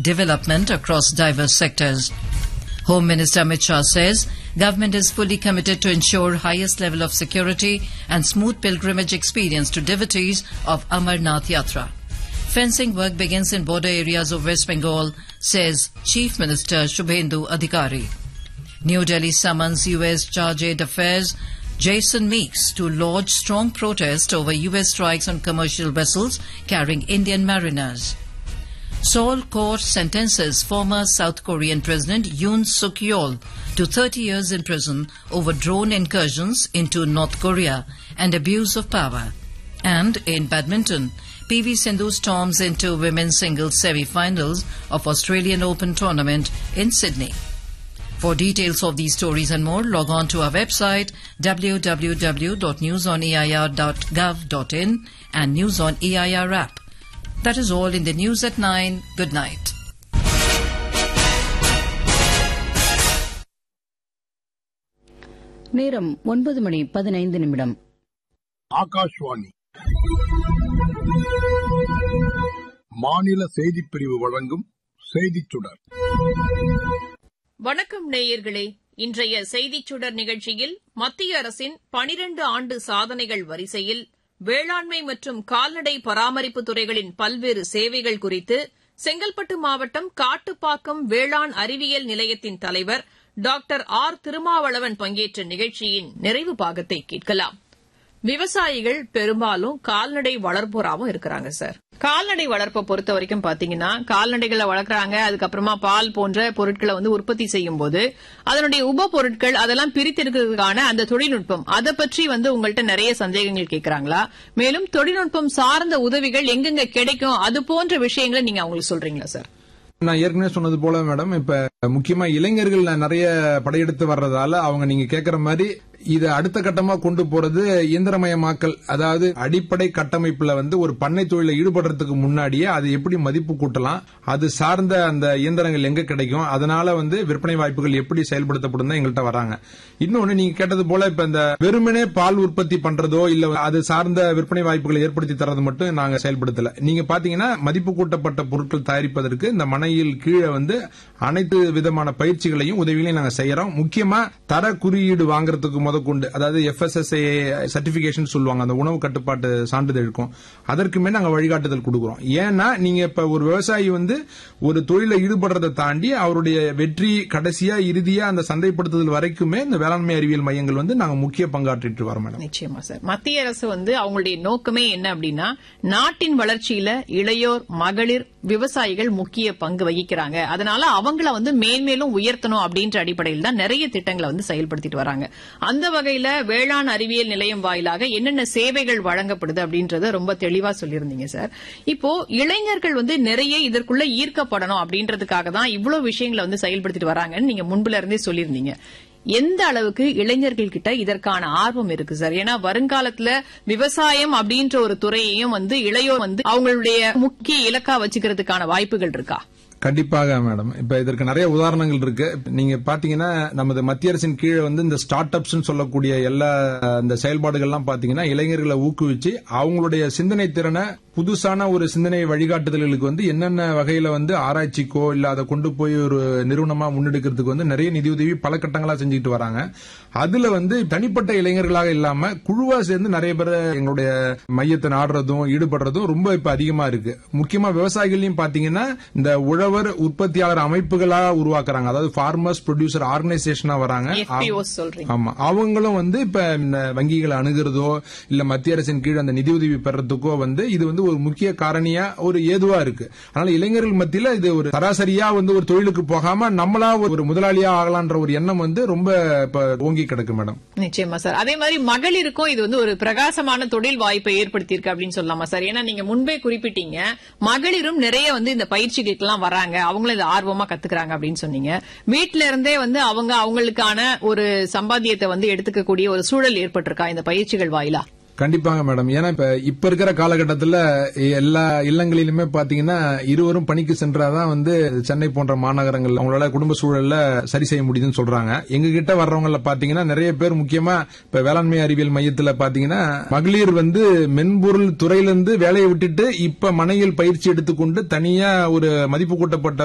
development across diverse sectors. Home Minister Amit Shah says government is fully committed to ensure highest level of security and smooth pilgrimage experience to devotees of Amarnath Yatra. Fencing work begins in border areas of West Bengal, says Chief Minister Shubhendu Adhikari. New Delhi summons U.S. Chargé d'Affaires Jason Meeks to lodge strong protest over U.S. strikes on commercial vessels carrying Indian mariners. Seoul court sentences former South Korean President Yoon Suk Yeol to 30 years in prison over drone incursions into North Korea and abuse of power. And in badminton, PV Sindhu storms into women's singles semi-finals of Australian Open tournament in Sydney. For details of these stories and more, log on to our website www.newsoneir.gov.in and News on EIR app. That is all in the news at 9. Good night. நேரம் ஒன்பது மணி பதினைந்து நிமிடம் ஆகாஷ்வாணி மாநில செய்திப் பிரிவு வழங்கும் செய்திச் சுடர் வணக்கம் நேயர்களே இன்றைய செய்திச் சுடர் நிகழ்ச்சியில் மத்திய அரசின் பனிரண்டு ஆண்டு சாதனைகள் வரிசையில் வேளாண்மை மற்றும் கால்நடை பராமரிப்பு துறைகளின் பல்வேறு சேவைகள் குறித்து செங்கல்பட்டு மாவட்டம் காட்டுப்பாக்கம் வேளாண் அறிவியல் நிலையத்தின் தலைவர் டாக்டர் ஆர் திருமாவளவன் பங்கேற்ற நிகழ்ச்சியின் நிறைவு பாகத்தை கேட்கலாம் விவசாயிகள் பெரும்பாலும் கால்நடை வளர்ப்போராவும் இருக்கிறாங்க சார் கால்நடை வளர்ப்பை பொறுத்த வரைக்கும் பாத்தீங்கன்னா கால்நடைகளை வளர்க்குறாங்க அதுக்கப்புறமா பால் போன்ற பொருட்களை வந்து உற்பத்தி செய்யும் போது அதனுடைய உப பொருட்கள் அதெல்லாம் பிரித்தெடுக்கிறதுக்கான அந்த தொழில்நுட்பம் அதை பற்றி வந்து உங்கள்கிட்ட நிறைய சந்தேகங்கள் கேட்கறாங்களா மேலும் தொழில்நுட்பம் சார்ந்த உதவிகள் எங்கெங்க கிடைக்கும் அது போன்ற விஷயங்களை நீங்க அவங்களுக்கு சொல்றீங்களா சார் நான் ஏற்கனவே சொன்னது போல மேடம் இப்ப முக்கியமா இளைஞர்கள் நிறைய படையெடுத்து வர்றதால அவங்க நீங்க கேக்குற மாதிரி இதை அடுத்த கட்டமா கொண்டு போறது இயந்திரமயமாக்கல் அதாவது அடிப்படை கட்டமைப்புல வந்து ஒரு பண்ணை தொழில ஈடுபடுறதுக்கு முன்னாடியே அது எப்படி மதிப்பு கூட்டலாம் அது சார்ந்த அந்த இயந்திரங்கள் எங்க கிடைக்கும் அதனால வந்து விற்பனை வாய்ப்புகள் எப்படி செயல்படுத்தப்படும் தான் எங்கள்கிட்ட வராங்க இன்னொன்னு நீங்க கேட்டது போல இப்ப இந்த வெறுமனே பால் உற்பத்தி பண்றதோ இல்ல அது சார்ந்த விற்பனை வாய்ப்புகளை ஏற்படுத்தி தரது மட்டும் நாங்க செயல்படுத்தல நீங்க பாத்தீங்கன்னா மதிப்பு கூட்டப்பட்ட பொருட்கள் தயாரிப்பதற்கு இந்த மனையில் கீழே வந்து அனைத்து விதமான பயிற்சிகளையும் உதவிகளையும் நாங்க செய்யறோம் முக்கியமா தர குறியீடு வாங்குறதுக்கு முதற்கொண்டு அதாவது எஃப்எஸ்எஸ்ஏ சர்டிபிகேஷன் சொல்லுவாங்க அந்த உணவு கட்டுப்பாட்டு சான்றிதழுக்கும் அதற்குமே நாங்க வழிகாட்டுதல் கொடுக்கிறோம் ஏன்னா நீங்க இப்ப ஒரு விவசாயி வந்து ஒரு தொழில ஈடுபடுறதை தாண்டி அவருடைய வெற்றி கடைசியா இறுதியா அந்த சந்தைப்படுத்துதல் வரைக்குமே இந்த வேளாண்மை அறிவியல் மையங்கள் வந்து நாங்க முக்கிய பங்காற்றிட்டு வரோம் மேடம் நிச்சயமா சார் மத்திய அரசு வந்து அவங்களுடைய நோக்கமே என்ன அப்படின்னா நாட்டின் வளர்ச்சியில இளையோர் மகளிர் விவசாயிகள் முக்கிய பங்கு வகிக்கிறாங்க அதனால அவங்கள வந்து மேன்மேலும் உயர்த்தணும் அப்படின்ற அடிப்படையில் தான் நிறைய திட்டங்களை வந்து செயல்படுத்திட்டு வராங்க அந்த வகையில வேளாண் அறிவியல் நிலையம் வாயிலாக என்னென்ன சேவைகள் வழங்கப்படுது அப்படின்றத ரொம்ப தெளிவா சொல்லியிருந்தீங்க சார் இப்போ இளைஞர்கள் வந்து நிறைய இதற்குள்ள ஈர்க்கப்படணும் அப்படின்றதுக்காக தான் இவ்வளவு விஷயங்களை வந்து செயல்படுத்திட்டு வராங்கன்னு நீங்க முன்புல இருந்தே சொல்லியிருந்தீங்க எந்த அளவுக்கு இளைஞர்கள் கிட்ட இதற்கான ஆர்வம் இருக்கு சார் ஏன்னா வருங்காலத்துல விவசாயம் அப்படின்ற ஒரு துறையையும் வந்து இளையோர் வந்து அவங்களுடைய முக்கிய இலக்கா வச்சுக்கிறதுக்கான வாய்ப்புகள் இருக்கா கண்டிப்பாக மேடம் இப்ப இதற்கு நிறைய உதாரணங்கள் இருக்கு நீங்க பாத்தீங்கன்னா நமது மத்திய அரசின் கீழே வந்து இந்த ஸ்டார்ட் அப்ஸ் சொல்லக்கூடிய எல்லா இந்த செயல்பாடுகள்லாம் பாத்தீங்கன்னா இளைஞர்களை ஊக்குவிச்சு அவங்களுடைய சிந்தனை திறனை புதுசான ஒரு சிந்தனை வழிகாட்டுதல்களுக்கு வந்து என்னென்ன வகையில வந்து ஆராய்ச்சிக்கோ இல்ல அதை கொண்டு போய் ஒரு நிறுவனமா முன்னெடுக்கிறதுக்கு வந்து நிறைய நிதியுதவி பல கட்டங்களா செஞ்சுக்கிட்டு வராங்க அதுல வந்து தனிப்பட்ட இளைஞர்களாக இல்லாம குழுவா சேர்ந்து நிறைய பேர் எங்களுடைய மையத்தை நாடுறதும் ஈடுபடுறதும் ரொம்ப இப்ப அதிகமா இருக்கு முக்கியமா விவசாயிகளையும் பாத்தீங்கன்னா இந்த உழவர் உற்பத்தியாளர் அமைப்புகளா உருவாக்குறாங்க அதாவது ஃபார்மர்ஸ் ப்ரொடியூசர் ஆர்கனைசேஷனா வராங்க FPOs சொல்றீங்க ஆமா அவங்களும் வந்து இப்ப இந்த வங்கிகளை அணுகிறதோ இல்ல மத்திய அரசின் கீழ் அந்த நிதியுதவி பெறத்துக்கோ வந்து இது வந்து ஒரு முக்கிய காரணியா ஒரு ஏதுவா இருக்கு அதனால இளைஞர்கள் மத்தியில இது ஒரு சராசரியா வந்து ஒரு தொழிலுக்கு போகாம நம்மளா ஒரு முதலாளியா ஆகலான்ற ஒரு எண்ணம் வந்து ரொம்ப இப்ப ஓங்கி கிடக்கு மேடம் நிச்சயமா சார் அதே மாதிரி மகளிருக்கும் இது வந்து ஒரு பிரகாசமான தொழில் வாய்ப்பை ஏற்படுத்தியிருக்கு அப்படின்னு சொல்லலாமா சார் ஏன்னா நீங்க முன்பே குறிப்பிட்டீங்க மகளிரும் நிறைய வந்து இந்த பயிற்சிகளுக்கு எல்லாம் வராங்க அவங்களும் இதை ஆர்வமா கத்துக்கிறாங்க அப்படின்னு சொன்னீங்க வீட்ல இருந்தே வந்து அவங்க அவங்களுக்கான ஒரு சம்பாத்தியத்தை வந்து எடுத்துக்கக்கூடிய ஒரு சூழல் ஏற்பட்டிருக்கா இந்த பயிற்சிகள் வாயிலா கண்டிப்பாங்க மேடம் ஏன்னா இப்ப இப்ப இருக்கிற காலகட்டத்தில் எல்லா இல்லங்களிலுமே பாத்தீங்கன்னா இருவரும் பணிக்கு சென்றாதான் வந்து சென்னை போன்ற மாநகரங்கள் அவங்களால குடும்ப சூழல்ல சரி செய்ய முடியுதுன்னு சொல்றாங்க எங்க கிட்ட வர்றவங்கள பாத்தீங்கன்னா நிறைய பேர் முக்கியமா இப்ப வேளாண்மை அறிவியல் மையத்துல பாத்தீங்கன்னா மகளிர் வந்து மென்பொருள் துறையிலிருந்து வேலையை விட்டுட்டு இப்ப மனையில் பயிற்சி எடுத்துக்கொண்டு தனியா ஒரு மதிப்பு கூட்டப்பட்ட